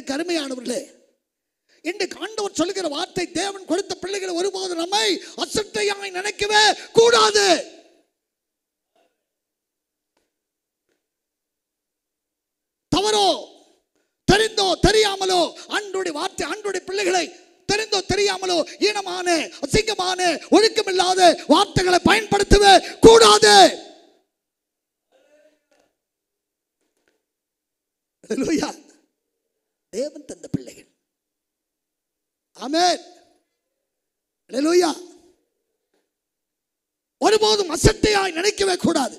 எனக்கு அருமையானவர்களே இன்றைக்கு ஆண்டவர் சொல்லுகிற வார்த்தை தேவன் கொடுத்த பிள்ளைகளை ஒருபோது நம்மை அசட்டையாய் நினைக்கவே கூடாது தவறோ தெரிந்தோ தெரியாமலோ அன்றுடைய வார்த்தை அன்றுடைய பிள்ளைகளை தெரிந்தோ தெரியாமலோ ஈனமான அசிங்கமான ஒழுக்கமில்லாத வார்த்தைகளை பயன்படுத்தவே கூடாது Hallelujah. தேவன் தந்த பிள்ளைகள் ஆமென் Hallelujah. ஒருபோதும் அசட்டையாய் நினைக்கவே கூடாது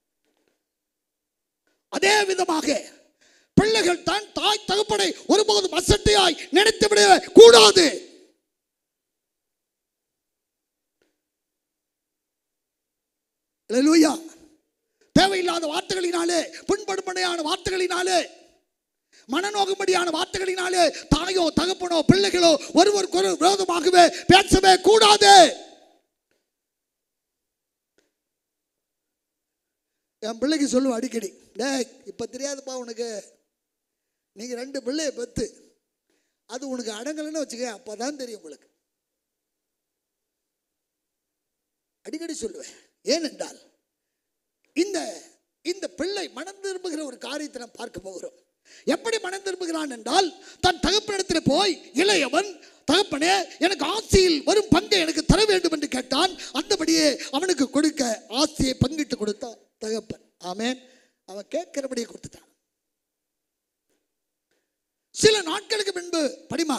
அதே விதமாக பிள்ளைகள் தான் தாய் தகப்பனை ஒருபோதும் அசட்டையாய் நினைத்து விடவே கூடாது Hallelujah. தேவையில்லாத வார்த்தைகளினாலே புண்படுமனையான வார்த்தைகளினாலே மனநோகும்படியான வார்த்தைகளினாலே தாயோ தகப்பனோ பிள்ளைகளோ ஒருவருக்கு ஒரு விரோதமாகவே பேசவே கூடாது என் பிள்ளைக்கு சொல்லுவேன் அடிக்கடி டேய் இப்போ தெரியாதுப்பா உனக்கு நீங்கள் ரெண்டு பிள்ளைய பெத்து அது உனக்கு அடங்கலைன்னு வச்சுக்க அப்போ தான் தெரியும் உங்களுக்கு அடிக்கடி சொல்லுவேன் ஏனென்றால் இந்த இந்த பிள்ளை மனம் திரும்புகிற ஒரு காரியத்தை நாம் பார்க்க போகிறோம் எப்படி மனம் திரும்புகிறான் என்றால் தன் தகப்பனிடத்தில் போய் இளையவன் தகப்பனே எனக்கு ஆசையில் வரும் பங்கை எனக்கு தர வேண்டும் என்று கேட்டான் அந்தபடியே அவனுக்கு கொடுக்க ஆசையை பங்கிட்டு கொடுத்தான் தகப்பன் ஆமென் அவன் கேட்கிறபடியே கொடுத்துட்டான் சில நாட்களுக்கு முன்பு படிமா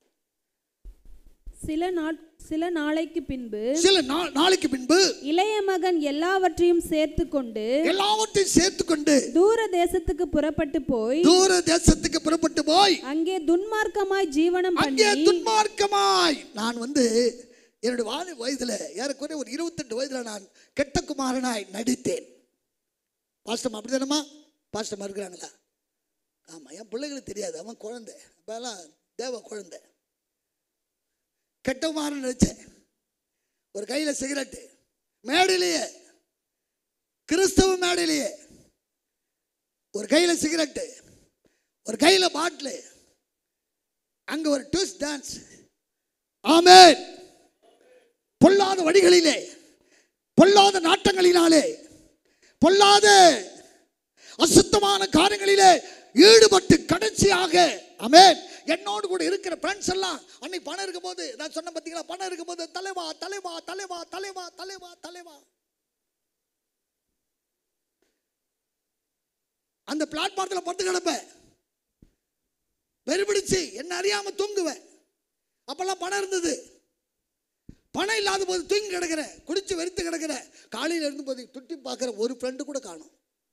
சில நாட் சில நாளைக்கு பின்பு சில நா- நாளைக்கு பின்பு இளைய மகன் எல்லாவற்றையும் சேர்த்து கொண்டு எல்லாவற்றையும் சேர்த்து கொண்டு தூர தேசத்துக்கு புறப்பட்டு போய் தூர தேசத்துக்கு புறப்பட்டு போய் அங்கே துன்மார்க்கமாய் ஜீவனம் அங்கே பண்ணி துன்மார்க்கமாய் நான் வந்து என்னுடைய வாலி வயதுல ஏறக்குறைய ஒரு இருபத்தெட்டு வயதுல நான் கெட்ட குமாரனாய் நடித்தேன் பாஸ்டம் அப்படிதானம்மா பாஸ்டம் இருக்கிறாங்களா ஆமா என் பிள்ளைகளுக்கு தெரியாது அவன் குழந்தை அப்பெல்லாம் தேவ குழந்தை கெட்ட குமாரன் நடிச்சேன் ஒரு கையில சிகரெட்டு மேடையிலேயே கிறிஸ்தவ மேடையிலேயே ஒரு கையில சிகரெட்டு ஒரு கையில பாட்டிலு அங்க ஒரு ட்விஸ்ட் டான்ஸ் ஆமென் பொல்லாத வழிகளிலே பொல்லாத நாட்டங்களினாலே பொல்லாத அசுத்தமான காரியங்களிலே ஈடுபட்டு கடைசியாக ஆமென் என்னோடு கூட இருக்கிற ஃப்ரெண்ட்ஸ் எல்லாம் அன்னைக்கு பணம் இருக்கும்போது நான் சொன்ன பார்த்தீங்களா பணம் இருக்கும்போது தலைவா தலைவா தலைவா தலைவா தலைவா தலைவா அந்த பிளாட்பாரத்தில் படுத்து கிடப்பேன் வெறுபிடிச்சு என்ன அறியாம தூங்குவேன் அப்பெல்லாம் பணம் இருந்தது பணம் இல்லாத போது தூங்கி கிடக்கிறேன் குடிச்சு வெறுத்து கிடக்கிறேன் காலையில் இருந்து போது துட்டி பார்க்குற ஒரு ஃப்ரெண்டு கூட காணும்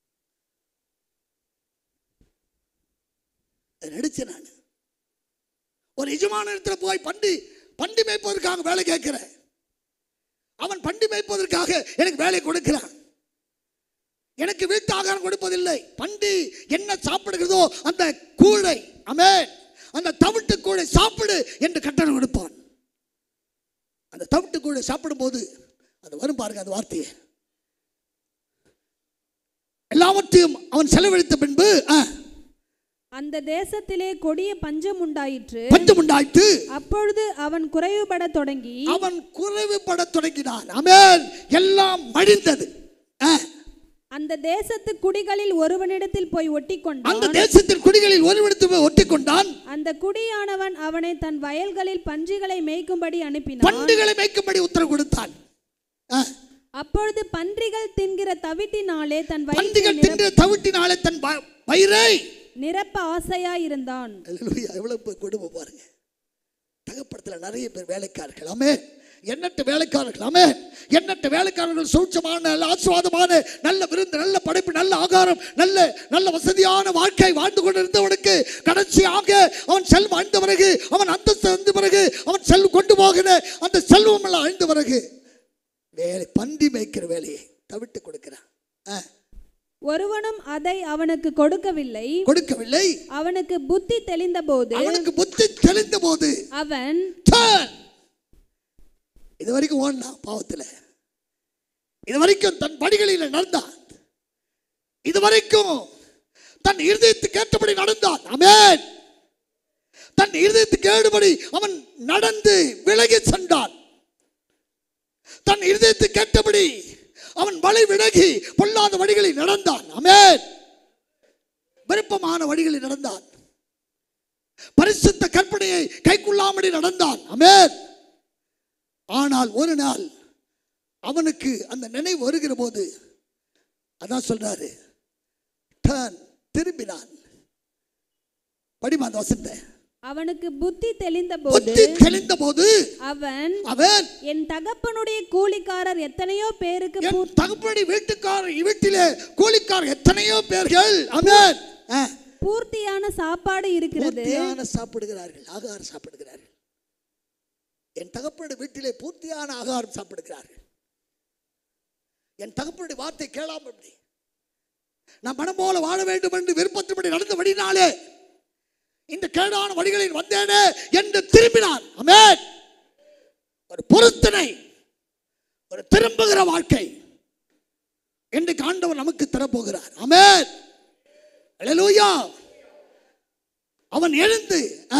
நடிச்சேன் நான் ஒரு எஜமான இடத்துல போய் பண்டி பண்டி மேய்ப்பதற்காக வேலை கேட்கிறேன் அவன் பண்டி மேய்ப்பதற்காக எனக்கு வேலை கொடுக்கிறான் எனக்கு வீட்டு ஆகாரம் கொடுப்பதில்லை பண்டி என்ன சாப்பிடுகிறதோ அந்த கூழை அமேன் அந்த தவிட்டு கூழை சாப்பிடு என்று கட்டளை கொடுப்பான் அந்த தவிட்டு கூழை சாப்பிடும்போது அது வரும் பாருங்க அந்த வார்த்தையை எல்லாவற்றையும் அவன் செலவழித்த பின்பு ஆ, அந்த தேசத்திலே கொடிய பஞ்சம் உண்டாயிற்று பஞ்சம் உண்டாயிற்று அப்பொழுது அவன் குறைவுபட தொடங்கி அவன் குறைவுபடத் தொடங்கினான் அமேன் எல்லாம் மடிந்தது ஆ, அந்த தேசத்து குடிகளில் ஒருவனிடத்தில் போய் ஒட்டி அந்த கொண்டான் தேசத்தின் குடிகளில் ஒருவனிடத்து போய் ஒட்டி கொண்டான் அந்த குடியானவன் அவனை தன் வயல்களில் பன்றிகளை மேய்க்கும்படி அனுப்பினான் பண்டுகளை மேய்க்கும்படி உத்தரவு கொடுத்தான் ஆ, அப்பொழுது பன்றிகள் தின்கிற தவிட்டினாலே தன் வயிற்றை பண்டிகள் நிரப்ப- தின்ற தவிட்டினாலே தன் வ- வயிறை நிரப்ப ஆசையாயிருந்தான் அல்லேலூயா எவ்வளவு பேர் குடும்பம் பாருங்க தகப்படத்தில் நிறைய பேர் வேலைக்காரர்கள் ஆமே எண்ணற்ற வேலைக்காரர்கள் ஆமே எண்ணற்ற வேலைக்காரர்கள் சூட்சமான நல்ல ஆசுவாதமான நல்ல விருந்து நல்ல படைப்பு நல்ல ஆகாரம் நல்ல நல்ல வசதியான வாழ்க்கை வாழ்ந்து கொண்டிருந்தவனுக்கு கடைசியாக அவன் செல்வம் அழிந்த பிறகு அவன் அந்தஸ்து அழிந்த பிறகு அவன் செல்வம் கொண்டு போகிற அந்த செல்வம் எல்லாம் அழிந்த பிறகு வேலை பந்தி மேய்க்கிற வேலையை தவிட்டு கொடுக்கிறான் ஆ, ஒருவனும் அதை அவனுக்கு கொடுக்கவில்லை கொடுக்கவில்லை அவனுக்கு புத்தி தெளிந்தபோது அவனுக்கு புத்தி தெளிந்த போது அவன் turn. இது வரைக்கும் ஓடினான் பாவத்தில் இது வரைக்கும் தன் படிகளில் நடந்தான் இது வரைக்கும் தன் இருதயத்துக்கு ஏற்றபடி நடந்தான் அமேன் கேட்டபடி அவன் நடந்து விலகி சென்றான் தன் இருதயத்தை கேட்டபடி அவன் வழி விலகி பொல்லாத வழிகளில் நடந்தான் அமேன் விருப்பமான வழிகளில் நடந்தான் பரிசுத்த கற்பனையை கைக்குள்ளாமடி நடந்தான் அமேன் ஆனால் ஒரு நாள் அவனுக்கு அந்த நினைவு வருகிற போது அதான் சொல்றாரு டர்ன் திரும்பினான் படிமா அந்த வசனத்தை அவனுக்கு புத்தி தெளிந்த போது புத்தி தெளிந்த போது அவன் அவன் என் தகப்பனுடைய கூலிக்காரர் எத்தனையோ பேருக்கு என் பூ- தகப்படி வீட்டுக்காரர் வீட்டிலே கூலிக்காரர் எத்தனையோ பேர்கள் அமேன் ஆ. பூர்த்தியான சாப்பாடு இருக்கிறது பூர்த்தியான சாப்பிடுகிறார்கள் ஆகாரம் சாப்பிடுகிறார்கள் என் தகப்பனுடைய வீட்டிலே பூர்த்தியான ஆகாரம் சாப்பிடுகிறார்கள் என் தகப்பனுடைய வார்த்தை கேளாமல் எப்படி நான் மனம் போல வாழ வேண்டும் என்று விருப்பத்தின்படி நடந்தபடினாலே இந்த கேடான வழிகளில் வந்தேனே என்று திரும்பினான் அமேன் ஒரு பொருத்தனை ஒரு திரும்புகிற வாழ்க்கை என்று ஆண்டவர் நமக்கு தரப்போகிறார் அமேன் அல்லேலூயா அவன் எழுந்து ஆ,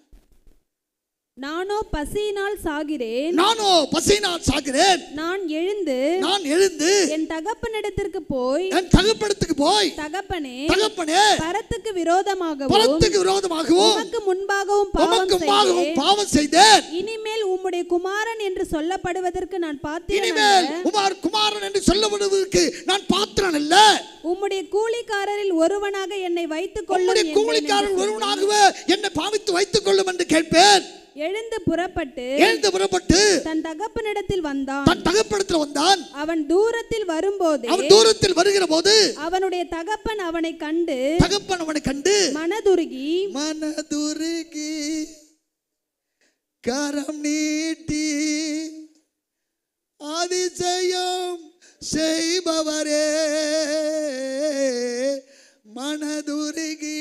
நானோ பசியினால் சாகிறேன் நானோ பசியினால் சாகிறேன் நான் எழுந்து நான் எழுந்து என் தகப்பனிடத்திற்கு போய் என் தகப்படத்துக்கு போய் தகப்பனே தகப்பனே பரத்துக்கு விரோதமாகவும் பலத்துக்கு விரோதமாகவும் உமக்கு முன்பாகவும் பாவம் உமக்குமாகவும் செய்தேன் பாவம் செய்தேன் இனிமேல் உம்முடைய குமாரன் என்று சொல்லப்படுவதற்கு நான் பாத்திரன் இனிமேல் அல்ல. உமார் குமாரன் என்று சொல்லப்படுவதற்கு நான் பாத்திரன் அல்ல உம்முடைய கூலிக்காரரில் ஒருவனாக என்னை வைத்துக் கொள்ளும் உம்முடைய என்றேன் கூலிக்காரன் என்று ஒருவனாகவே என்னை பாவித்து வைத்துக் கொள்ளும் என்று கேட்பேன் எழுந்து புறப்பட்டு எழுந்து புறப்பட்டு தன் தகப்பனிடத்தில் வந்தான் தன் தகப்படத்தில் வந்தான் அவன் தூரத்தில் வரும்போதே அவன் தூரத்தில் வருகிற போது அவனுடைய தகப்பன் அவனை கண்டு தகப்பன் அவனை கண்டு மனதுருகி மனதுருகி கரம் நீட்டி அதிசயம் செய்பவரே மனதுருகி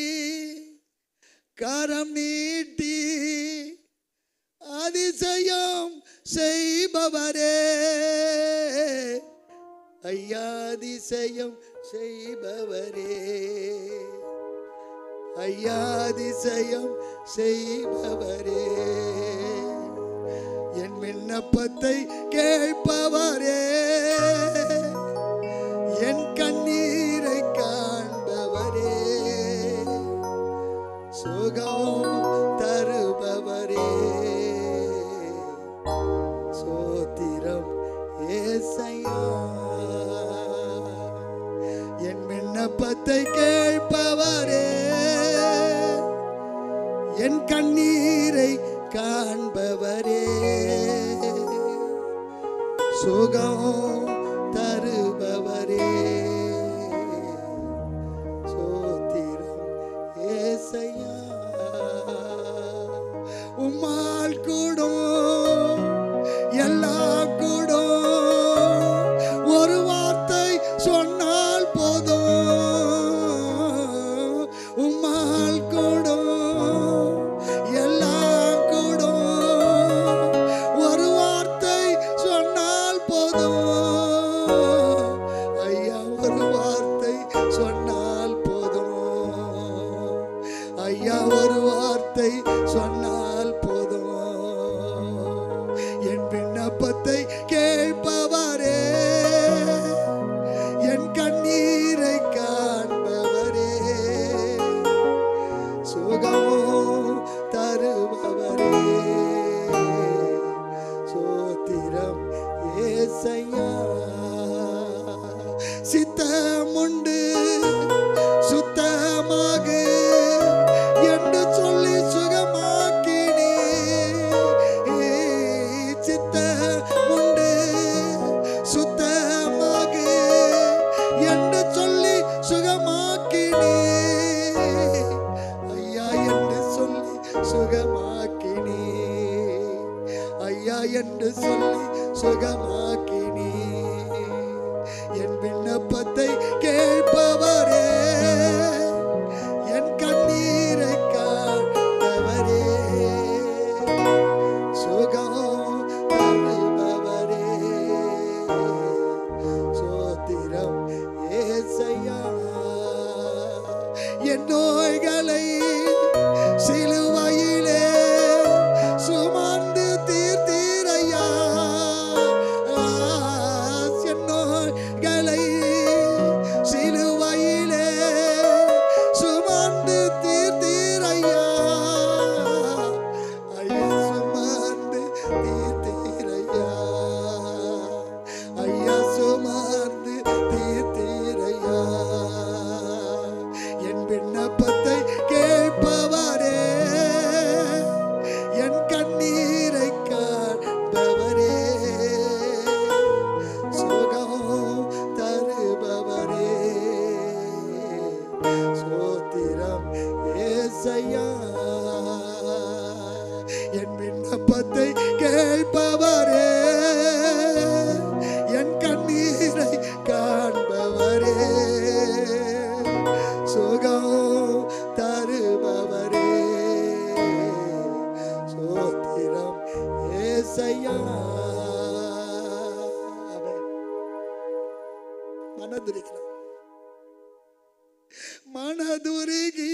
கரம் நீட்டி அதிசயம் செய்பவரே ஐயா அதிசயம் செய்பவரே ஐயாதிசயம் செய்பவரே என் விண்ணப்பத்தை கேட்பவரே என் கண்ணீரை காண்பவரே சுகம் தருபவரே சோத்திரம் ஏசையா என் விண்ணப்பத்தை கேட்பவரே என் கண்ணீரை காண்பவரே சுகம் தருபவரே சோத்திரம் ஏசையா உம்மால் கூடும் எல்லா கூடும் ஒரு வார்த்தை சொன்னால் போதும் உம்மால் கூடும் எல்லாம் கூடும் ஒரு வார்த்தை சொன்னால் போதும் ஐயா ஒரு வார்த்தை சொன்னால் போதும் ஐயா ஒரு வார்த்தை சொன்னால் போதும் என் விண்ணப்பத்தை கேட்பவரே என் கண்ணீரை காண்பவரே சுகம் தருபவரே சோத்திரம் ஏசையா சித்தமுண்டு சுத்தமாக என்று சொல்லி சுகமாக்கினே சித்தமுண்டு சுத்தமாக என்று சொல்லி சுகமாக்கினே ஐயா என்று சொல்லி சுகமாக்கினே ஐயா என்று சொல்லி சுகமாக்கினே என் விண்ணப்பத்தை கேட்பவரே என் கண்ணீரை காண்பவரே சுகம் தருபவரே சோத்திரம் ஏசையா என் நோய்களை சிலுவையிலே ஏசையா ஆமென். மனதுருகிறான் மனதுருகி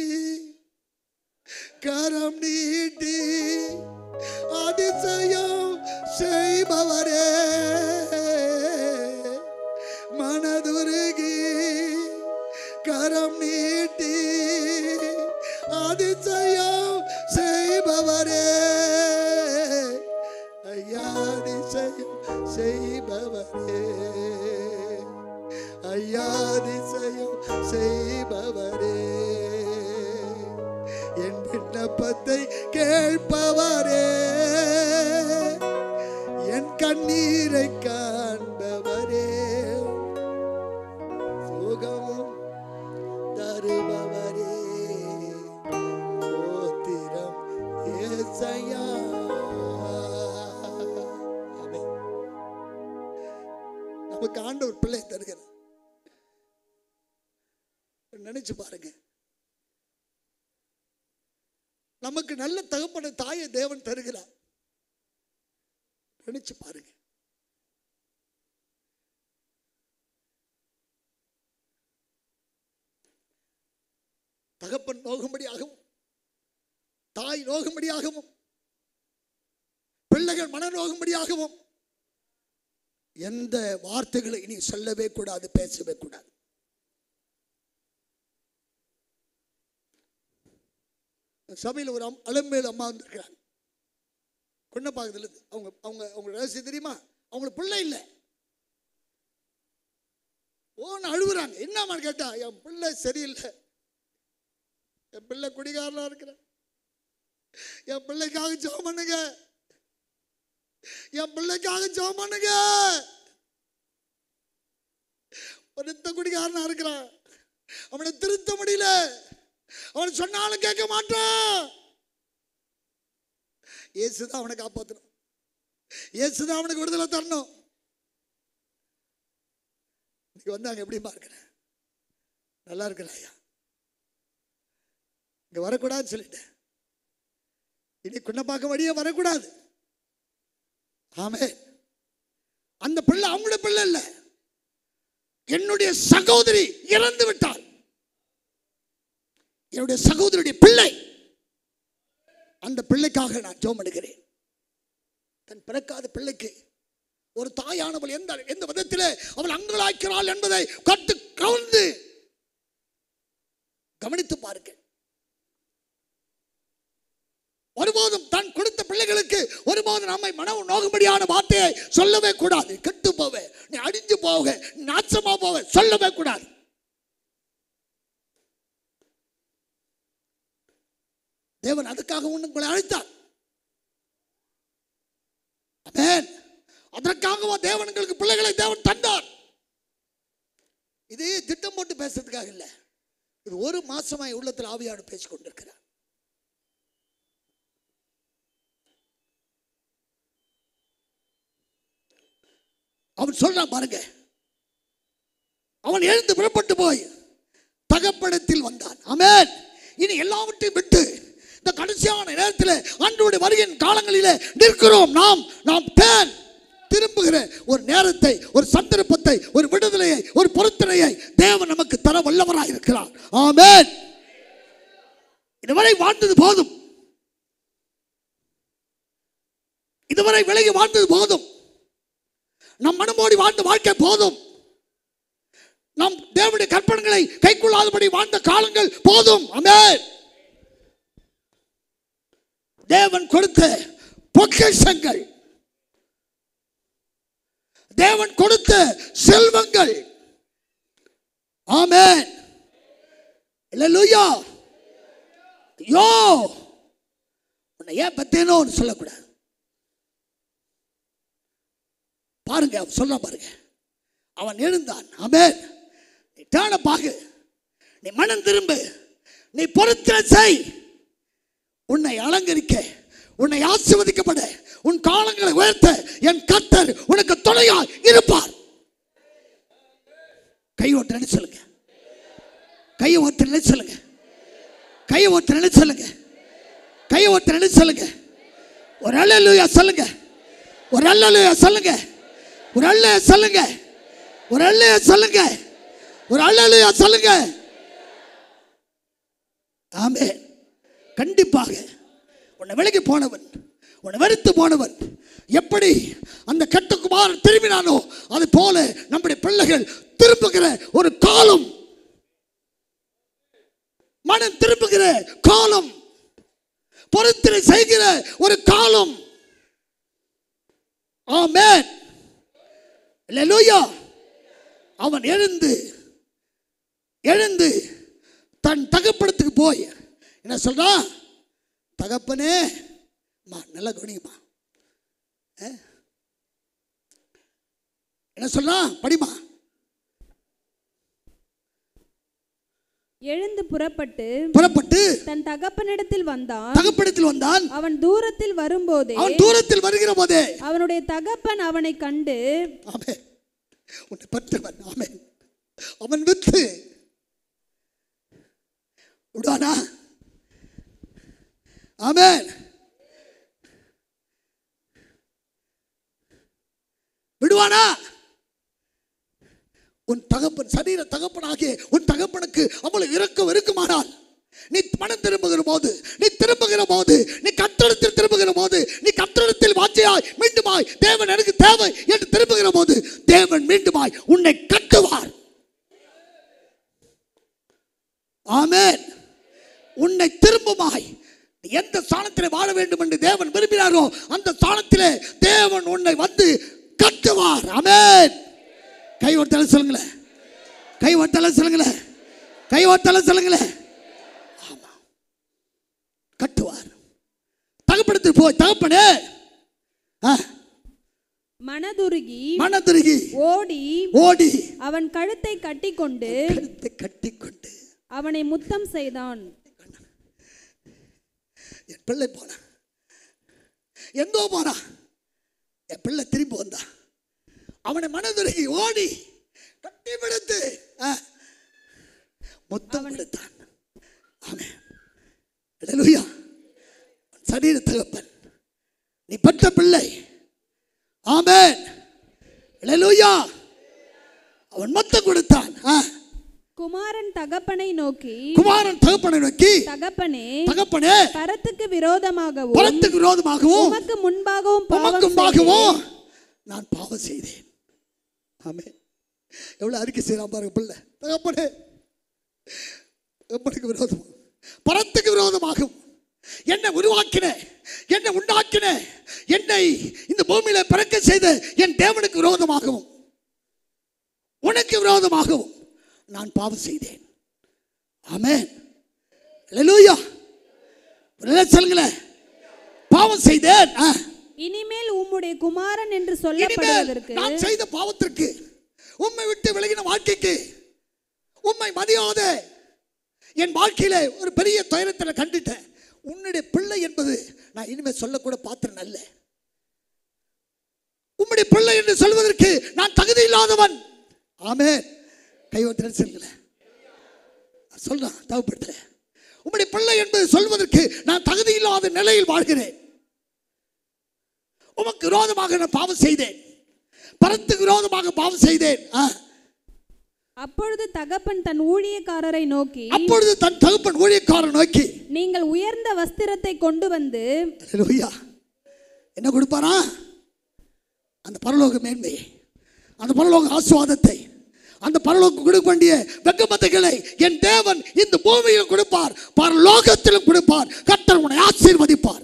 கரம் நீட்டி அதிசயம் செய்பவரே மனதுருகி கரம் நீட்டி அதிசயம் செய்பவரே ஐயா அதிசயம் செய்பவரே ஐயா அதிசயம் செய்பவரே என் விண்ணப்பத்தை கேட்பவரே என் கண்ணீரை காண்பவரே சுகமும் தருபவரே சோத்திரம் ஏசையா ஆமென். நமக்கு ஆண்டவர் பிள்ளை தருகிறார் நினைச்சு பாருங்க நமக்கு நல்ல தகப்பன தாயை தேவன் தருகிறார் நினைச்சு பாருங்க தகப்பன் நோகும்படியாகவும் தாய் நோகும்படியாகவும் பிள்ளைகள் மன நோகும்படியாகவும் எந்த வார்த்தைகளை இனி சொல்லவே கூடாது பேசவே கூடாது சபையில் ஒரு அம் அலம்பேல் அம்மா வந்திருக்கிறாங்க குன்னப்பாக்கத்துலேருந்து அவங்க அவங்க அவங்க ரகசியம் தெரியுமா அவங்களுக்கு பிள்ளை இல்லை ஓன்னு அழுகுறாங்க என்னம்மான்னு கேட்டா என் பிள்ளை சரியில்லை என் பிள்ளை குடிகாரனா இருக்கிறேன் என் பிள்ளைக்காக ஜெபம் பண்ணுங்க என் பிள்ளைக்காக ஜெபம் பண்ணுங்க ஒருத்த குடிகாரனா இருக்கிறான் அவனை திருத்த முடியல அவன் சொன்னாலும் கேட்க மாட்டான் இயேசுதான் அவனை காப்பாற்றணும் இயேசுதான் அவனுக்கு விடுதலை தரணும் இன்னைக்கு வந்தாங்க எப்படிமா இருக்கிறேன் நல்லா இருக்கிறேன் ஐயா இங்க வரக்கூடாதுன்னு சொல்லிட்டேன் இனி குன்னப்பாக்க வழியே வரக்கூடாது ஆமே அந்த பிள்ளை அவங்களோட பிள்ளை இல்ல என்னுடைய சகோதரி இறந்து விட்டாள் என்னுடைய சகோதரியுடைய பிள்ளை அந்த பிள்ளைக்காக நான் ஜோம் எடுக்கிறேன் தன் பிறக்காத பிள்ளைக்கு ஒரு தாயானவள் எந்த எந்த விதத்திலே அவள் அங்கலாய்க்கிறாள் என்பதை கட்டு கவுந்து கவனித்து பாருங்க ஒருபோதும் தான் கொடுத்த பிள்ளைகளுக்கு ஒருபோதும் நம்மை மனம் நோகும்படியான வார்த்தையை சொல்லவே கூடாது கெட்டு போவே நீ அடிஞ்சு போக நீ நாச்சமா போக சொல்லவே கூடாது தேவன் அதுக்காக ஒன்று உங்களை அழைத்தார் ஆமென் அதற்காகவா தேவன் எங்களுக்கு பிள்ளைகளை தேவன் தந்தார் இது திட்டம் போட்டு பேசுறதுக்காக இல்லை இது ஒரு மாசமாய் உள்ளத்தில் ஆவியாடு பேசிக் கொண்டிருக்கிறார் அவன் சொல்றான் பாருங்க அவன் எழுந்து புறப்பட்டு போய் தகப்படத்தில் வந்தான் ஆமென் இனி எல்லாவற்றையும் விட்டு இந்த கடைசியான நேரத்தில் ஆண்டவருடைய வருகையின் காலங்களிலே நிற்கிறோம் நாம் நாம் தேன் திரும்புகிற ஒரு நேரத்தை ஒரு சந்தர்ப்பத்தை ஒரு விடுதலையை ஒரு பொருத்தனையை தேவன் நமக்கு தர வல்லவராய் இருக்கிறார் ஆமென் இதுவரை வாழ்ந்தது போதும் இதுவரை விலகி வாழ்ந்தது போதும் நம் மனமோடி வாழ்ந்த வாழ்க்கை போதும் நம் தேவனுடைய கற்பனைகளை கைக்கொள்ளாதபடி வாழ்ந்த காலங்கள் போதும் ஆமென் தேவன் கொடுத்த பொக்கிஷங்கள் தேவன் கொடுத்த செல்வங்கள் ஆமென் அல்லேலூயா யோ உன்னை ஏன் பத்தேனோன்னு சொல்லக்கூடாது பாருங்க அவன் சொல்ல பாருங்க அவன் எழுந்தான் ஆமென் நீ டேன பாகு நீ மனம் திரும்பு நீ பொருத்தனை செய் உன்னை அலங்கரிக்க உன்னை ஆசீர்வதிக்கப்பட உன் காலங்களை உயர்த்த என் கத்தர் உனக்கு துணையா இருப்பார் கை ஓட்ட நினைச்சு சொல்லுங்க கையை ஓட்ட நினைச்சு சொல்லுங்க கையை ஓட்ட நினைச்சு சொல்லுங்க கையை ஓட்ட நினைச்சு சொல்லுங்க ஒரு அல்லேலூயா சொல்லுங்க ஒரு அல்லையா சொல்லுங்க ஒரு அல்லையா சொல்லுங்க ஒரு அல்லையா சொல்லுங்க ஒரு அல்லையா சொல்லுங்க ஆமே கண்டிப்பாக உன்னை விலகி போனவன் உன்னை வெறுத்து போனவன் எப்படி அந்த கட்டுக்குமாரன் திரும்பினானோ அது போல நம்முடைய பிள்ளைகள் திரும்புகிற ஒரு காலம் மனம் திரும்புகிற காலம் பொருத்தனை செய்கிற ஒரு காலம் ஆமென் அல்லேலூயா அவன் எழுந்து எழுந்து தன் தகப்படத்துக்கு போய் என்ன சொல்றான் தகப்பனே அம்மா நல்லா கவனிங்கம்மா ஆ? என்ன சொல்றான் படிமா எழுந்து புறப்பட்டு புறப்பட்டு தன் தகப்பனிடத்தில் வந்தான் தகப்படத்தில் வந்தான் அவன் தூரத்தில் வரும்போதே அவன் தூரத்தில் வருகிற போதே அவனுடைய தகப்பன் அவனை கண்டு ஆமே உன்னை பற்றவன் ஆமே அவன் வித்து விடுவானா ஆமென் விடுவானா உன் தகப்பன் சரீர தகப்பனாகிய உன் தகப்பனுக்கு அவ்வளவு இறக்கம் இருக்குமானால் நீ மனம் திரும்புகிற போது நீ திரும்புகிற போது நீ கத்தடத்தில் திரும்புகிற போது நீ கத்தடத்தில் வாஞ்சையாய் மீண்டுமாய் தேவன் எனக்கு தேவை என்று திரும்புகிற போது தேவன் மீண்டுமாய் உன்னை கட்டுவார் ஆமென் உன்னை திரும்புமாய் நீ எந்த ஸ்தானத்திலே வாழ வேண்டும் என்று தேவன் விரும்பினாரோ அந்த ஸ்தானத்திலே தேவன் உன்னை வந்து கட்டுவார் ஆமென் கை ஒருத்தல சொல்லுங்களேன் கை ஒருத்தல சொல்லுங்களேன் கை ஒருத்தல சொல்லுங்களேன் ஆமா கட்டுவார் தகப்படத்துக்கு போய் தகப்பனே ஆ, மனதுருகி மனதுருகி ஓடி ஓடி அவன் கழுத்தை கட்டிக்கொண்டு கழுத்தை கட்டிக்கொண்டு அவனை முத்தம் செய்தான் என் பிள்ளை போனான் எங்கோ போனான் என் பிள்ளை திரும்பி வந்தான் அவனை மனதுருகி ஓடி கட்டி பிடித்து ஆ, முத்தம் கொடுத்தான் ஆமென் அல்லேலூயா சரீர தகப்பன் நீ பெற்ற பிள்ளை ஆமென் அல்லேலூயா அவன் மொத்தம் கொடுத்தான் ஆ, குமாரன் தகப்பனை நோக்கி குமாரன் தகப்பனை நோக்கி தகப்பனே தகப்பனே பரத்துக்கு விரோதமாகவும் பலத்துக்கு விரோதமாகவும் உமக்கு முன்பாகவும் பாவம் உமக்கும்பாகவும் நான் பாவம் செய்தேன் ஆமே எவ்வளவு அறிக்கை செய்யலாம் பாருங்க பிள்ளை தகப்பனே தகப்பனுக்கு விரோதம் பரத்துக்கு விரோதமாகும் என்னை உருவாக்கின என்னை உண்டாக்கின என்னை இந்த பூமியில பிறக்க செய்த என் தேவனுக்கு விரோதமாகவும் உனக்கு விரோதமாகவும் நான் பாவம் செய்தேன் ஆமென் அல்லேலூயா நல்லா சொல்லுங்களேன் பாவம் செய்தேன் ஆ. இனிமேல் உம்முடைய குமாரன் என்று இனிமேல் சொல்லப்படுவதற்கு நான் செய்த பாவத்திற்கு உம்மை விட்டு விலகின வாழ்க்கைக்கு உம்மை மதியாத என் வாழ்க்கையில ஒரு பெரிய துயரத்தில் கண்டுட்டேன் உன்னுடைய பிள்ளை என்பது நான் இனிமேல் சொல்லக்கூட பாத்திரம் அல்ல உம்முடைய பிள்ளை என்று சொல்வதற்கு நான் தகுதி இல்லாதவன் ஆமே கைவத்திரன் செல்கள சொல்றான் தவப்படுத்த உம்முடைய பிள்ளை என்பது சொல்வதற்கு நான் தகுதி இல்லாத நிலையில் வாழ்கிறேன் உமக்கு விரோதமாக நான் பாவம் செய்தேன் பரத்துக்கு விரோதமாக பாவம் செய்தேன் ஆ. அப்பொழுது தகப்பன் தன் ஊழியக்காரரை நோக்கி அப்பொழுது தன் தகப்பன் ஊழியக்காரன் நோக்கி நீங்கள் உயர்ந்த வஸ்திரத்தை கொண்டு வந்து அல்லேலூயா என்ன கொடுப்பாரா அந்த பரலோக மேன்மையை அந்த பரலோக ஆசுவாதத்தை அந்த பரலோக கொடுக்க வேண்டிய வெக்கமத்தைகளை என் தேவன் இந்த பூமியில் கொடுப்பார் பரலோகத்திலும் கொடுப்பார் கர்த்தர் உன்னை ஆசீர்வதிப்பார்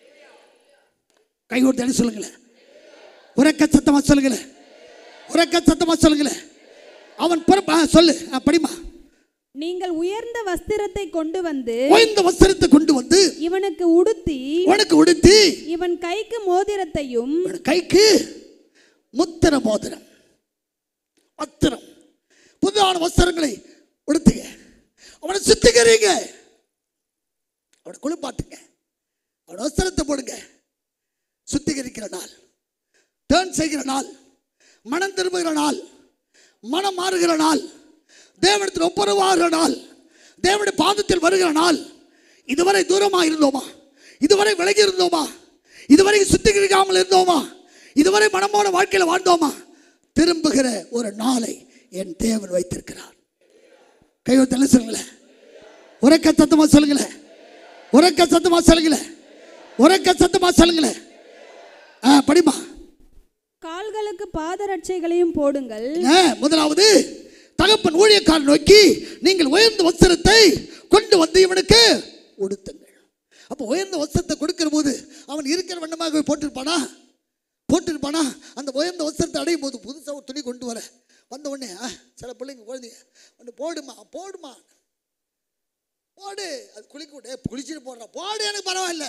கை கொடுத்து சொல்லுங்களேன் உறக்க சத்தமா சொல்லுங்களேன் உறக்க சத்தமா சொல்லுங்களேன் அவன் பிறப்ப ஆ, சொல்லு ஆ, படிமா நீங்கள் உயர்ந்த வஸ்திரத்தை கொண்டு வந்து ஓய்ந்த வஸ்திரத்தை கொண்டு வந்து இவனுக்கு உடுத்தி உனக்கு உடுத்தி இவன் கைக்கு மோதிரத்தையும் இவன் கைக்கு முத்திர மோதிரம் வஸ்திரம் புதுவான வஸ்திரங்களை உடுத்துங்க அவனை சுத்திகரிங்க அவனை குளிப்பாட்டுங்க அவன் வஸ்திரத்தை போடுங்க சுத்திகரிக்கிற நாள் டேர்ன் செய்கிற நாள் மனம் திரும்புகிற நாள் மனம் மாறுகிற நாள் தேவனத்தில் ஒப்புரவாகிற நாள் தேவனுடைய பாதத்தில் வருகிற நாள் இதுவரை தூரமாக இருந்தோமா இதுவரை விலகி இருந்தோமா இதுவரை சுத்திகரிக்காமல் இருந்தோமா இதுவரை மனமான வாழ்க்கையில் வாழ்ந்தோமா திரும்புகிற ஒரு நாளை என் தேவன் வைத்திருக்கிறார் கையொத்தல சொல்லுங்களேன் உறக்க சத்தமா சொல்லுங்களேன் உறக்க சத்தமா சொல்லுங்களேன் உறக்க சத்தமா சொல்லுங்களேன் ஆ படிமா கால்களுக்கு பாதரட்சைகளையும் போடுங்கள் ஆ, முதலாவது தகப்பன் ஊழியக்காரன் நோக்கி நீங்கள் உயர்ந்த வஸ்திரத்தை கொண்டு வந்து இவனுக்கு உடுத்துங்கள் அப்போ உயர்ந்த வஸ்திரத்தை கொடுக்கிற போது அவன் இருக்கிற வண்ணமாக போட்டிருப்பானா போட்டிருப்பானா அந்த உயர்ந்த வஸ்திரத்தை அடையும் போது புதுசாக ஒரு துணி கொண்டு வர வந்த உடனே ஆ, சில பிள்ளைங்க குழந்தைங்க ஒன்று போடுமா போடுமா போடு அது குளிக்க விடு ஏய், குளிச்சுட்டு போடுறா போடு எனக்கு பரவாயில்ல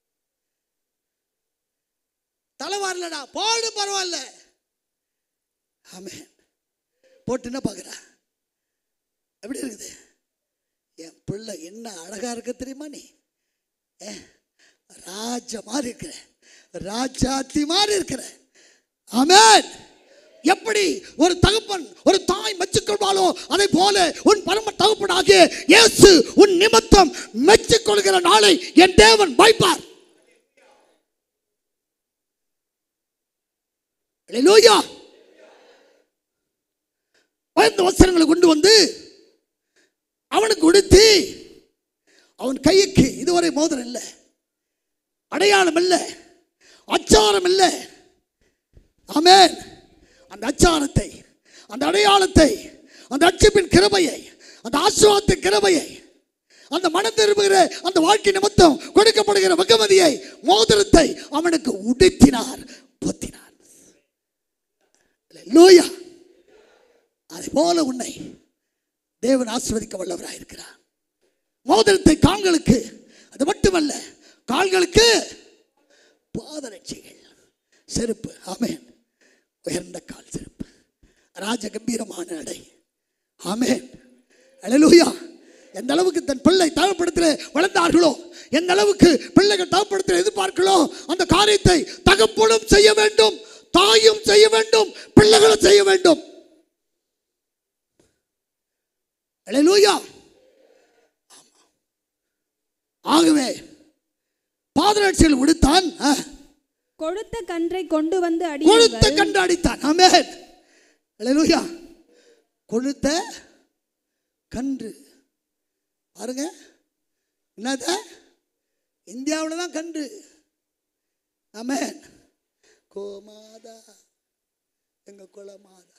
தலை வரலடா போடு பரவாயில்ல ஆமென் போட்டு என்ன பார்க்குறா எப்படி இருக்குது என் பிள்ளை என்ன அழகா இருக்க தெரியுமா நீ ஏ, ராஜா மாதிரி இருக்கிற ராஜாத்தி மாதிரி இருக்கிற ஆமென் எப்படி ஒரு தகப்பன் ஒரு தாய் மெச்சுக்கொள்வாளோ அதை போல உன் பரம தகப்பனாகிய இயேசு உன் நிமித்தம் மெச்சுக்கொள்கிற நாளை என் தேவன் வைப்பார் அல்லேலூயா பயந்த வஸ்திரங்களை கொண்டு வந்து அவனுக்கு உடுத்தி அவன் கைக்கு இதுவரை மோதிரம் இல்லை அடையாளம் இல்லை அச்சாரம் இல்லை ஆமென் அந்த அச்சாரத்தை அந்த அடையாளத்தை அந்த அச்சிப்பின் கிருபையை அந்த ஆசுவாத்தின் கிருபையை அந்த மனம் திரும்புகிற அந்த வாழ்க்கை நிமித்தம் கொடுக்கப்படுகிற வெகுமதியை மோதிரத்தை அவனுக்கு உடுத்தினார் பொத்தினார் லூயா அதை போல உன்னை தேவன் ஆசீர்வதிக்க வல்லவராக இருக்கிறார் மோதிரத்தை கால்களுக்கு அது மட்டுமல்ல கால்களுக்கு பாதரட்சைகள் செருப்பு ஆமென் உயர்ந்த கால் செருப்பு ராஜ கம்பீரமான நடை ஆமென் அல்லேலூயா எந்த அளவுக்கு தன் பிள்ளை தகப்படுத்த வளர்ந்தார்களோ எந்த அளவுக்கு பிள்ளைகள் தகப்படுத்த எதிர்பார்க்களோ அந்த காரியத்தை தகப்பனும் செய்ய வேண்டும் தாயும் செய்ய வேண்டும் பிள்ளைகளும் செய்ய வேண்டும் அல்லேலூயா ஆமா. ஆகவே பாதரட்சியில் உடுத்தான் ஆ, கொழுத்த கன்றை கொண்டு வந்து கொழுத்த அடியுங்கள் கண்டு அடித்தான் ஆமென் அல்லேலூயா கொழுத்த கன்று பாருங்க என்னத இந்தியாவில் தான் கன்று ஆமென் கோமாதா எங்க குலமாதா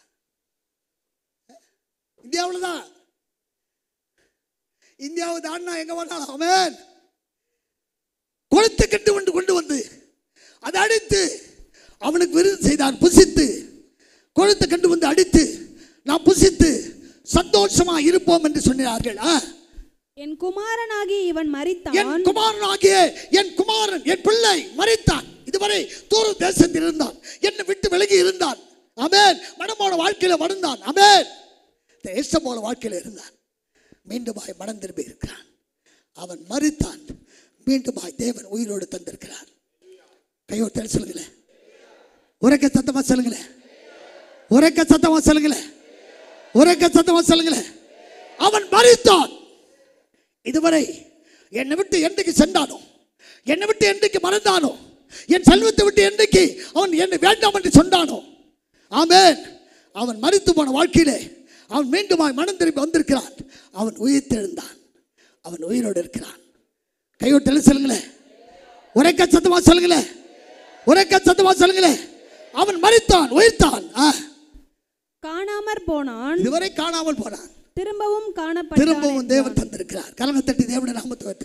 இந்தியாவில் தான் இந்தியாவை தாண்டினா எங்க வேணாலும் ஆமென் கொளுத்து கட்டு கொண்டு கொண்டு வந்து அதை அடித்து அவனுக்கு விருது செய்தான் புசித்து கொழுத்தை கண்டு வந்து அடித்து நான் புசித்து சந்தோஷமா இருப்போம் என்று சொன்னார்கள் ஆ, என் குமாரனாகி இவன் என் மரித்தான் குமாரனாகிய என் குமாரன் என் பிள்ளை மறித்தான் இதுவரை தூர தேசத்தில் இருந்தான் என்னை விட்டு விலகி இருந்தான் அமேன் மனமான வாழ்க்கையில வளர்ந்தான் அமேன் தேசம் போல வாழ்க்கையில இருந்தான் மீண்டுமாய் மனம் திரும்பி இருக்கிறான் அவன் மறித்தான் மீண்டுமாய் தேவன் உயிரோடு தந்திருக்கிறார் கையோட்டல் சொல்லுங்களேன் உரைக்க சத்தமா சொல்லுங்களேன் உரைக்க சத்தமா சொல்லுங்களேன் உரைக்க சத்தமா சொல்லுங்களேன் அவன் மறித்தான் இதுவரை என்னை விட்டு என்றைக்கு சென்றானோ என்னை விட்டு என்றைக்கு மறந்தானோ என் செல்வத்தை விட்டு என்றைக்கு அவன் என்னை வேண்டாம் என்று சொன்னானோ ஆமென் அவன் மறித்து போன வாழ்க்கையிலே அவன் மீண்டுமாய் மனம் திரும்பி வந்திருக்கிறான் அவன் உயிர்த்தெழுந்தான் அவன் உயிரோடு இருக்கிறான் கைவிட்டு சொல்லுங்களேன் உரைக்க சத்தமா சொல்லுங்களேன் உரைக்க சத்தமா சொல்லுங்களேன் அவன் மறித்தான் உயிர்த்தான் ஆ, காணாமற் போனான் இதுவரை காணாமல் போனான் திரும்பவும் காணப்பட்டான் திரும்பவும் தேவன் தந்திருக்கிறார் கலங்க தட்டி தேவனுடைய நாமத்தை வைத்து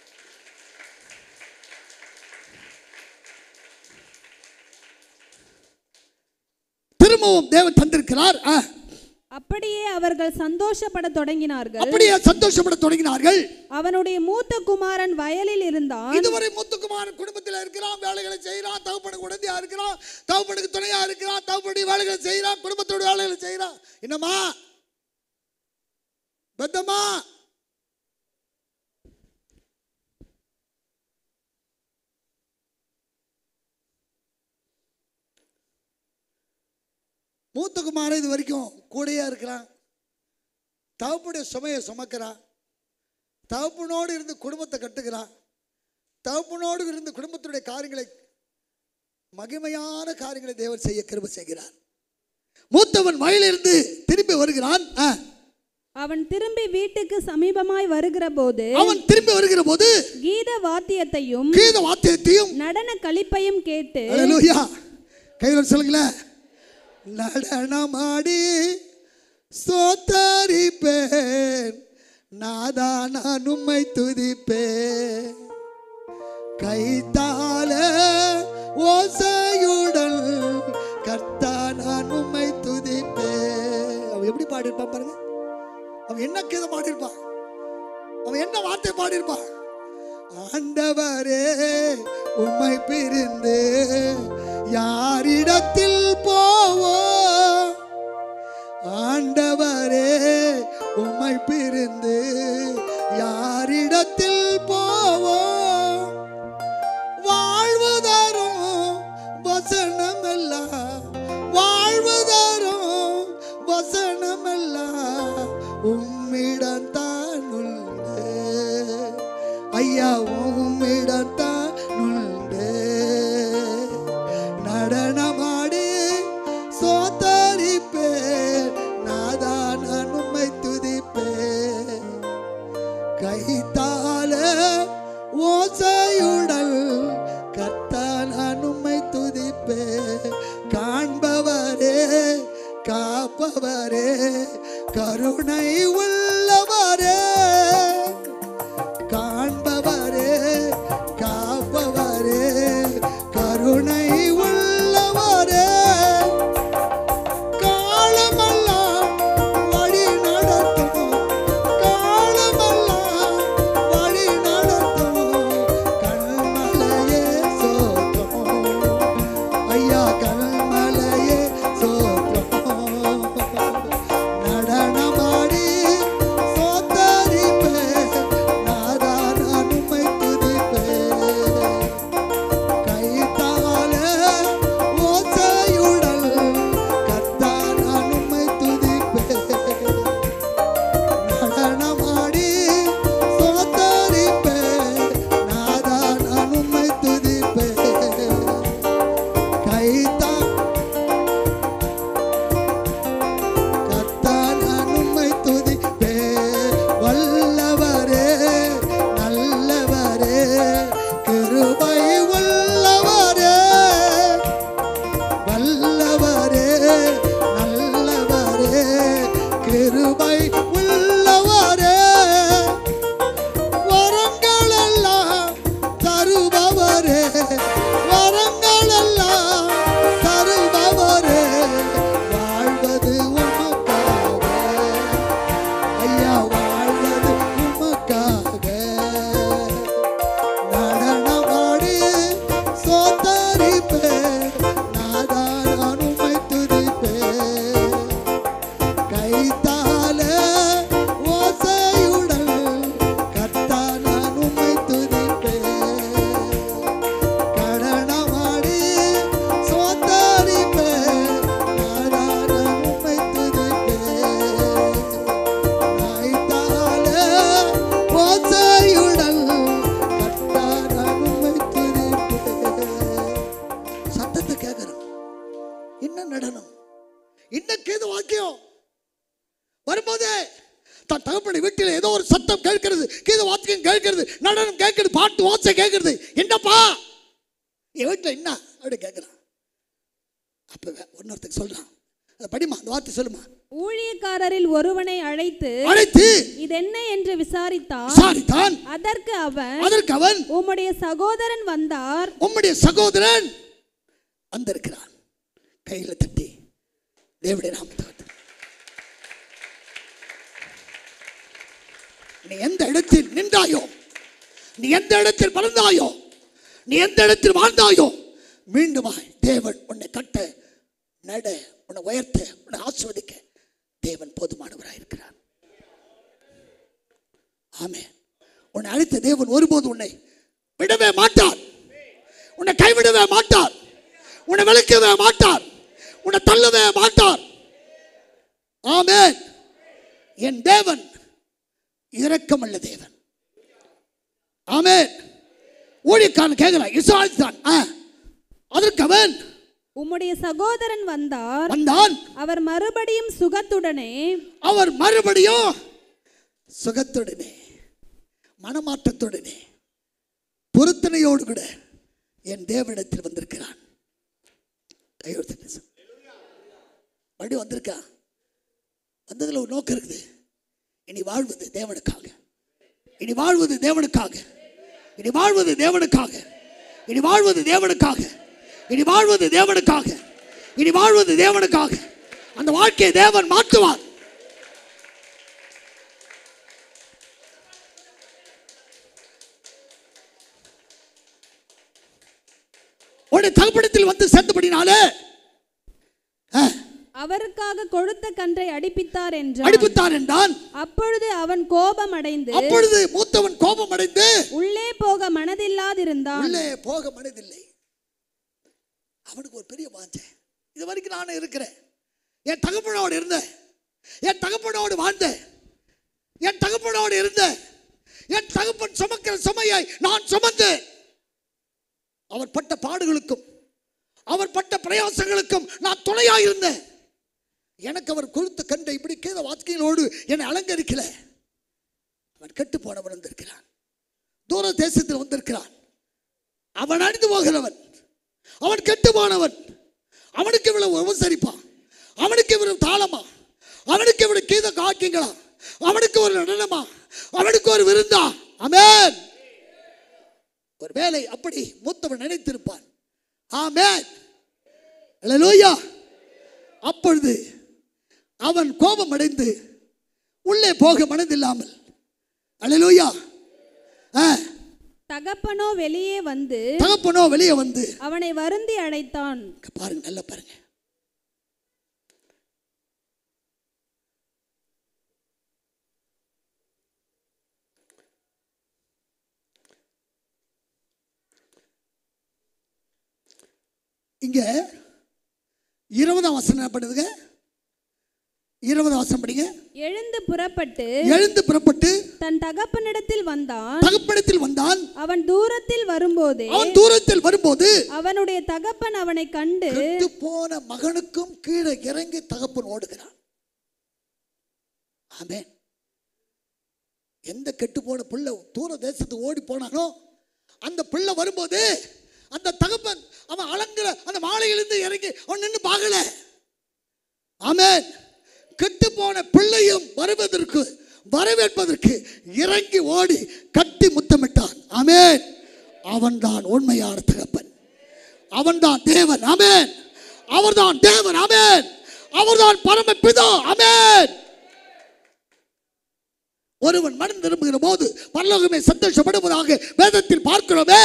திரும்பவும் தேவன் தந்திருக்கிறார் ஆ, அப்படியே அவர்கள் சந்தோஷப்பட தொடங்கினார்கள் அப்படியே சந்தோஷப்பட தொடங்கினார்கள் அவனுடைய மூத்த குமாரன் வயலில் இருந்தான் இதுவரை முத்துக்குமாரன் குடும்பத்தில் இருக்கிறான் வேலைகளை செய்யறான் தகப்பனுக்கு உடந்தையா இருக்கிறான் தகப்பனுக்கு துணையா இருக்கிறான் தகப்பனுடைய வேலைகளை செய்யறான் குடும்பத்தோட வேலைகளை செய்யறான் என்னம்மா பெத்தம்மா மூத்த குமாரன் இது வரைக்கும் கூடையா இருக்கிறான் தகப்புடைய சுமையை சுமக்கிறான் தகப்பனோடு இருந்து குடும்பத்தை கட்டுகிறான் தகப்பனோடு இருந்து குடும்பத்துடைய காரியங்களை மகிமையான காரியங்களை தேவன் செய்ய கிருபை செய்கிறார் மூத்தவன் வயலிருந்து திரும்பி வருகிறான் ஆ. அவன் திரும்பி வீட்டுக்கு சமீபமாய் வருகிற போது அவன் திரும்பி வருகிற போது கீத வாத்தியத்தையும் கீத வாத்தியத்தையும் நடன களிப்பையும் கேட்டு அல்லேலூயா கையில் சொல்லுங்களேன் நடனமாடி சோத்தரிப்பேன் நாதா நான் உம்மை துதிப்பேன் கைத்தால ஓசையுடன் கர்த்தா நான் உம்மை துதிப்பேன் அவன் எப்படி பாடியிருப்பான் பாருங்க அவன் என்ன கீதம் பாடியிருப்பான் அவன் என்ன வார்த்தை பாடியிருப்பான் ஆண்டவரே உம்மை பிரிந்து யாரிடத்தில் போவோம் ஆண்டவரே உம்மை பிரிந்து யாரிடத்தில் போவோம் வாழ்வதாரும் வசனமெல்லாம் வாழ்வதாரும் வசனமெல்லாம் உம்மிடம் தான் உண்டு ஐயா உம்மிடம் தான் உண்டு நடனமாடி சோத்தரிப்பேன் நாதா நான் உம்மை துதிப்பேன் கைத்தால ஓசையுடல் கர்த்தா நான் உம்மை துதிப்பே காண்பவரே காப்பவரே கருணை உள்ளவரே காண்பவரே காப்பவரே கருணை உள்ளவரே காலமெல்லாம் வழி நடத்தும் காலமெல்லாம் வழி நடத்தும் கண்மலையே சோத்தம் ஐயா கண்மலையே சோத்தம் நடனமாடி சோத்தரிப்பேன் நாதா நான் உம்மை துதிப்பேன் கைத்தால ஓசையுடல் கர்த்தா நான் உம்மை துதிப்பேன் நடனமாடி சோத்தரிப்பேன் நாதா நான் உம்மை துதிப்பேன் கைத்தா கர்த்தா நான் உம்மை துதிப்பேன் வல்லவரே நல்லவரே கிருபை உள்ளவரே வல்லவரே நல்லவரே கிருபை உள்ளவரே வரங்களெல்லாம் தருபவரே வரங்களெல்லாம் தருபவரே வாழ்வது உமக்காக ஐயா வாழ்வது உமக்காக நடனமாடி சோத்தரிப்பேன் நாதா நான் உம்மை துதிப்பேன் கைத்தால ஓசையுடல் கர்த்தா நான் உம்மை துதிப்பேன் கடனமாடி சோத்தரிப்பேன் நாதா நான் உம்மை துதிப்பேன் கைத்தால ஓசையுடல் கர்த்தா நான் உம்மை துதிப்பேன் சத்தத்தை கேட்கிறோம் என்ன நடனம் இன்னும் கேது வாக்கியம் வரும்போதே தன் தகப்பனை வீட்டில் ஏதோ ஒரு சத்தம் கேட்கிறது கீத வாத்தியம் கேட்கிறது நடனம் கேட்கிறது பாட்டு ஓசை கேட்கிறது என்னப்பா என் வீட்டில் என்ன அப்படி கேட்குறான் அப்போ ஒன்னொருத்தருக்கு சொல்றான் அதை படிமா அந்த வார்த்தை சொல்லுமா ஊழியக்காரரில் ஒருவனை அழைத்து அழைத்து இதென்ன என்று விசாரித்தான் விசாரித்தான் அதற்கு அவன் அதற்கு அவன் உம்முடைய சகோதரன் வந்தார் உம்முடைய சகோதரன் வந்திருக்கிறான் கையில் தட்டி தேவடைய நாமத்தை வந்து நீ எந்த இடத்தில் நின்றாயோ நீ எந்த இடத்தில் வளர்ந்தாயோ நீ எந்த இடத்தில் வாழ்ந்தாயோ மீண்டுமாய் தேவன் உன்னை கட்ட நட உன்னை உயர்த்த உன்னை ஆஸ்வதிக்க தேவன் போதுமானவராக இருக்கிறார் ஆமே உன்னை அழைத்த தேவன் ஒருபோது உன்னை விடவே மாட்டார் உன்னை கைவிடவே மாட்டார் உன்னை விளக்கவே மாட்டார் உன்னை தள்ளவே மாட்டார் ஆமென் என் தேவன் இரக்கமுள்ள தேவன் ஆமென் ஊழியக்காரன் கேட்கிறான் இஸ்ராயல் தான் ஆ அதற்கு அவன் உம்முடைய சகோதரன் வந்தார் வந்தான் அவர் மறுபடியும் சுகத்துடனே அவர் மறுபடியும் சுகத்துடனே மனமாற்றத்துடனே பொருத்தனையோடு கூட என் தேவனிடத்தில் வந்திருக்கிறான் கையெழுத்து பேசு. மறுபடியும் வந்திருக்கா வந்ததில் ஒரு நோக்கம் இருக்குது இனி வாழ்வது தேவனுக்காக இனி வாழ்வது தேவனுக்காக இனி வாழ்வது தேவனுக்காக இனி வாழ்வது தேவனுக்காக இனி வாழ்வது தேவனுக்காக இனி வாழ்வது தேவனுக்காக அந்த வாழ்க்கையை தேவன் மாற்றுவார் உன்னுடைய தகப்படத்தில் வந்து சேர்ந்தபடினாலே ஆ, அவருக்காக கொழுத்த கன்றை அடிப்பித்தார் என்றார் அடிப்புத்தான் என்றான் அப்பொழுது அவன் கோபம் அடைந்து அப்பொழுது மூத்தவன் கோபம் அடைந்து உள்ளே போக மனதில்லாதிருந்தான் உள்ளே போக மனதில்லை அவனுக்கு ஒரு பெரிய வாஞ்சை இது வரைக்கும் நான் இருக்கிறேன் என் தகப்பனோடு இருந்தேன் என் தகப்பனோடு வாழ்ந்தேன் என் தகப்பனோடு இருந்தேன் என் தகப்பன் சுமக்கிற சுமையை நான் சுமந்து அவர் பட்ட பாடுகளுக்கும் அவர் பட்ட பிரயாசங்களுக்கும் நான் துணையாக இருந்தேன் எனக்கு அவர் கொடுத்த கண்டை இப்படி கேத வார்த்தைகளோடு என்னை அலங்கரிக்கல அவன் கெட்டு போனவன் வந்திருக்கிறான் தூர தேசத்தில் வந்திருக்கிறான் அவன் அழிந்து போகிறவன் அவன் கெட்டு போனவன் அவனுக்கு இவ்வளவு உபசரிப்பான் அவனுக்கு இவ்வளவு தாளமா அவனுக்கு இவ்வளவு கீத காக்கியங்களா அவனுக்கு ஒரு நடனமா அவனுக்கு ஒரு விருந்தா அமேன் ஒரு வேலை அப்படி மூத்தவன் நினைத்திருப்பான் ஆமேன் அல்லேலூயா அப்பொழுது அவன் கோபம் அடைந்து உள்ளே போக மனதில்லாமல் அல்லேலூயா ஆ தகப்பனோ வெளியே வந்து தகப்பனோ வெளியே வந்து அவனை வருந்தி அழைத்தான் இங்க பாருங்க நல்லா பாருங்க இங்க இருபதாம் வசனம் என்ன பண்ணுதுங்க இருபதாம் வசனம் படிங்க எழுந்து புறப்பட்டு எழுந்து புறப்பட்டு தன் தகப்பனிடத்தில் வந்தான் தகப்படத்தில் வந்தான் அவன் தூரத்தில் வரும்போதே அவன் தூரத்தில் வரும்போது அவனுடைய தகப்பன் அவனை கண்டு கெட்டு போன மகனுக்கும் கீழே இறங்கி தகப்பன் ஓடுகிறான் ஆமென் எந்த கெட்டு போன பிள்ளை தூர தேசத்துக்கு ஓடி போனானோ அந்த பிள்ளை வரும்போது அந்த தகப்பன் அவன் அலங்குற அந்த மாலையிலிருந்து இறங்கி அவன் நின்று பார்க்கல ஆமென் கெட்டு போன பிள்ளையும் வருவதற்கு வரவேற்பதற்கு இறங்கி ஓடி கட்டி முத்தமிட்டான் ஆமென் அவன்தான் உண்மையான தகப்பன் அவன்தான் தேவன் ஆமென் அவர்தான் தேவன் ஆமென் அவர்தான் பரமபிதா ஆமென் ஒருவன் மனம் திரும்புகிற போது பரலோகமே சந்தோஷப்படுவதாக வேதத்தில் பார்க்கிறோமே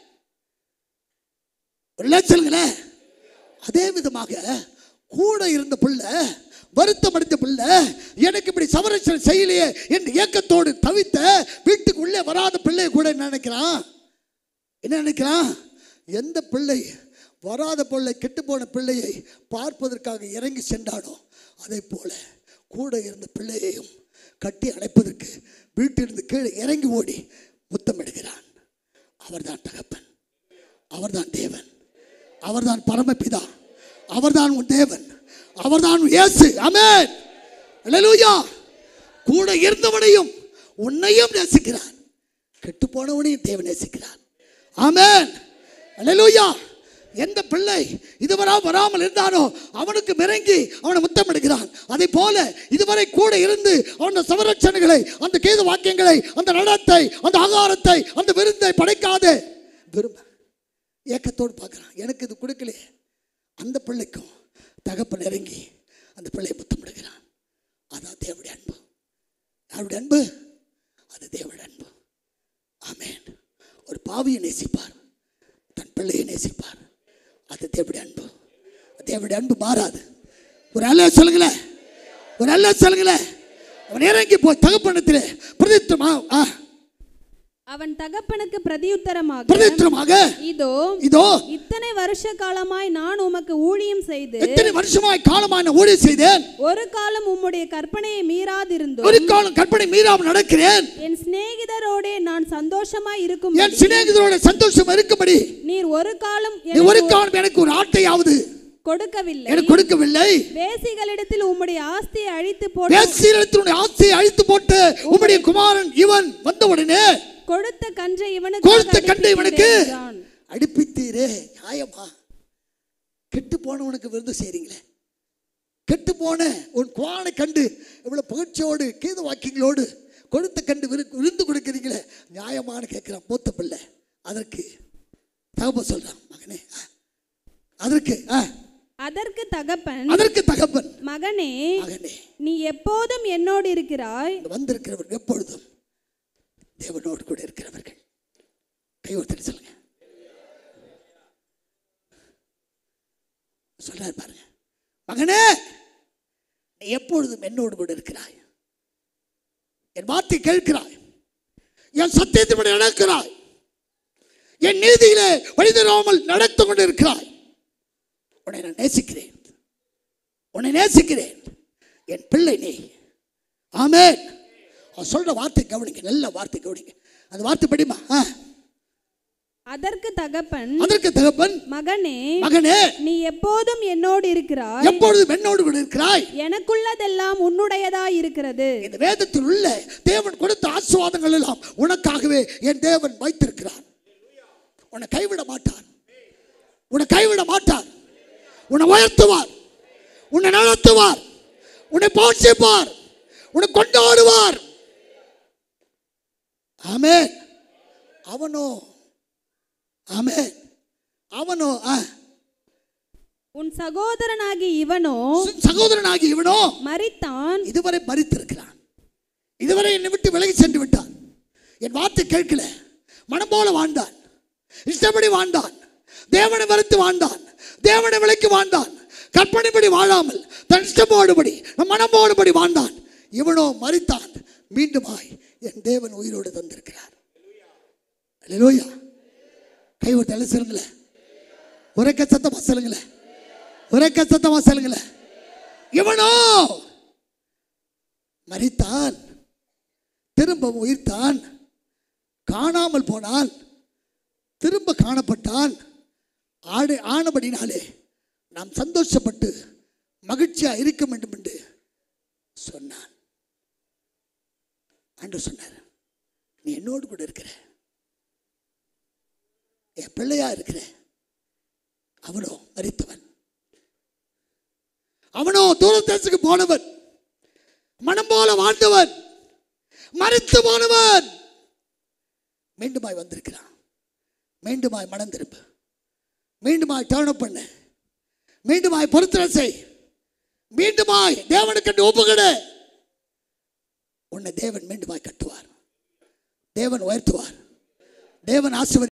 இல்லை சொல்லுங்களேன் அதே விதமாக கூட இருந்த பிள்ளை வருத்தமடைந்த பிள்ளை எனக்கு இப்படி சமரசம் செய்யலையே என்று ஏக்கத்தோடு தவித்த வீட்டுக்கு உள்ளே வராத பிள்ளை கூட என்ன நினைக்கிறான் என்ன நினைக்கிறான் எந்த பிள்ளை வராத பிள்ளை கெட்டு போன பிள்ளையை பார்ப்பதற்காக இறங்கி சென்றானோ அதே போல கூட இருந்த பிள்ளையையும் கட்டி அணைப்பதற்கு வீட்டிலிருந்து கீழே இறங்கி ஓடி முத்தமிடுகிறான் அவர்தான் தகப்பன் அவர்தான் தேவன் அவர்தான் பரமபிதா அவர்தான் உன் தேவன் அவர்தான் உன் இயேசு ஆமென் அல்லேலூயா கூட இருந்தவனையும் உன்னையும் நேசிக்கிறான் கெட்டு போனவனையும் தேவன் நேசிக்கிறான் ஆமென் அல்லேலூயா எந்த பிள்ளை இதுவரை வராமல் இருந்தானோ அவனுக்கு மிரங்கி அவனை முத்தமிடுகிறான் அதே போல இதுவரை கூட இருந்து அவன் சமரட்சணைகளை அந்த கீத வாக்கியங்களை அந்த நடத்தை அந்த ஆகாரத்தை அந்த விருந்தை படைக்காது விரும்ப ஏக்கத்தோடு பார்க்குறான் எனக்கு இது கொடுக்கலையே அந்த பிள்ளைக்கும் தகப்பன் இறங்கி அந்த பிள்ளையை முத்தமிடுகிறான் அதான் தேவடைய அன்பு யாருடைய அன்பு அது தேவடைய அன்பு ஆமென் ஒரு பாவியை நேசிப்பார் தன் பிள்ளையை நேசிப்பார் அது தேவடைய அன்பு தேவடைய அன்பு மாறாது ஒரு அல்ல சொல்லுங்களேன் ஒரு அல்ல சொல்லுங்களேன் அவன் இறங்கி போய் தகப்பனத்திலே பிரதித்துமா ஆ அவன் தகப்பனுக்கு பிரதியுத்தரமாக பிரதித்திரமாக இதோ இதோ இத்தனை வருஷ காலமாய் நான் உமக்கு ஊழியம் செய்து எத்தனை வருஷமாய் காலமான ஊழியம் செய்தேன் ஒரு காலம் உம்முடைய கற்பனையை மீறாதிருந்தோம் ஒரு காலம் கற்பனை மீறாமல் நடக்கிறேன் என் சிநேகிதரோடே நான் சந்தோஷமாய் இருக்கும் என் சிநேகிதரோட சந்தோஷம் இருக்கும்படி நீர் ஒரு காலம் நீ ஒரு காலம் எனக்கு ஒரு ஆட்டையாவது கொடுக்கவில்லை எனக்கு கொடுக்கவில்லை வேசிகளிடத்தில் உம்முடைய ஆஸ்தியை அழித்து போட்டு பேசியத்தினுடைய ஆசையை அழித்து போட்டு உம்முடைய குமாரன் இவன் வந்த உடனே கொடுத்த கன்றை இவனுக்கு கொடுத்த கண்டை இவனுக்கு என்றான். அடிப்பித்தீரே நியாயமா கெட்டு போனவனுக்கு விருந்து செய்றீங்களே கெட்டு போன உன் குவானை கண்டு இவ்வளவு புகழ்ச்சியோடு கீத வாக்கியங்களோடு கொடுத்த கண்டு விரு- விருந்து கொடுக்குறீங்களே நியாயமானு கேட்கிறான் மூத்த பிள்ளை அதற்கு தகப்ப சொல்றான் மகனே ஆ. அதற்கு ஆ, அதற்கு தகப்பன் அதற்கு தகப்பன் மகனே மகனே நீ எப்போதும் என்னோடு இருக்கிறாய் இங்க வந்திருக்கிறவர்கள் எப்பொழுதும் தேவனோடு கூட இருக்கிறவர்கள் கைவர்த்தடி சொல்லுங்க சொல்றாரு பாருங்க மகனே நீ எப்பொழுதும் என்னோடு கூட இருக்கிறாய் என் வார்த்தை கேட்கிறாய் என் சத்தியத்தின்படி நடக்கிறாய் என் நீதியிலே வழிதராமல் நடந்து கொண்டு இருக்கிறாய் உன்னை நான் நேசிக்கிறேன் உன்னை நேசிக்கிறேன் என் பிள்ளை நீ ஆமென் அவன் சொல்ற வார்த்தை கவனிங்க நல்ல வார்த்தை கவனிங்க அந்த வார்த்தை படிமா ஆ. அதற்கு தகப்பன் அதற்கு தகப்பன் மகனே மகனே நீ எப்போதும் என்னோடு இருக்கிறாய் எப்பொழுதும் என்னோடு கூட இருக்கிறாய் எனக்குள்ளதெல்லாம் உன்னுடையதாய் இருக்கிறது இந்த வேதத்தில் உள்ள தேவன் கொடுத்த ஆசீர்வாதங்கள் எல்லாம் உனக்காகவே என் தேவன் வைத்திருக்கிறார் உன்னை கைவிட மாட்டார் உன்னை கைவிட மாட்டார் உன்னை உயர்த்துவார் உன்னை நடத்துவார் உன்னை போஷிப்பார் உன்னை கொண்டாடுவார் ஆமே அவனோ ஆமே அவனோ ஆ, உன் சகோதரனாகி இவனோ சகோதரனாகி இவனோ மரித்தான் இதுவரை மறித்திருக்கிறான் இதுவரை என்னை விட்டு விலகி சென்று விட்டான் என் வார்த்தை கேட்கல மனம் போல வாழ்ந்தான் இஷ்டப்படி வாழ்ந்தான் தேவனை மறுத்து வாழ்ந்தான் தேவனை விலைக்கு வாழ்ந்தான் கற்பனைப்படி வாழாமல் தன் இஷ்டப்போடுபடி நம் மனம் போடுபடி வாழ்ந்தான் இவனோ மறித்தான் மீண்டுமாய் என் தேவன் உயிரோடு தந்திருக்கிறார் அல்லேலூயா கை ஒரு தலை சொல்லுங்களேன் உரைக்க சத்தமா சொல்லுங்களேன் உரைக்க சத்தமா சொல்லுங்களேன் இவனோ மரித்தான் திரும்ப உயிர்த்தான் காணாமல் போனான் திரும்ப காணப்பட்டான் ஆடு ஆனபடினாலே நாம் சந்தோஷப்பட்டு மகிழ்ச்சியா இருக்க வேண்டும் என்று சொன்னான் ஆண்டு சொன்னார் நீ என்னோடு கூட இருக்கிற என் பிள்ளையா இருக்கிற அவனோ மரித்தவன் அவனோ தூரதேசத்துக்கு போனவன் மனம் போல வாழ்ந்தவன் மறித்து போனவன் மீண்டுமாய் வந்திருக்கிறான் மீண்டுமாய் மனம் திரும்ப மீண்டுமாய் டர்ன் பண்ண மீண்டுமாய் பொருத்தனை செய் மீண்டுமாய் தேவனுக்கு ஒப்புக்கட உன்னை தேவன் மீண்டுமாய் கட்டுவார் தேவன் உயர்த்துவார் தேவன் ஆசீர்வதி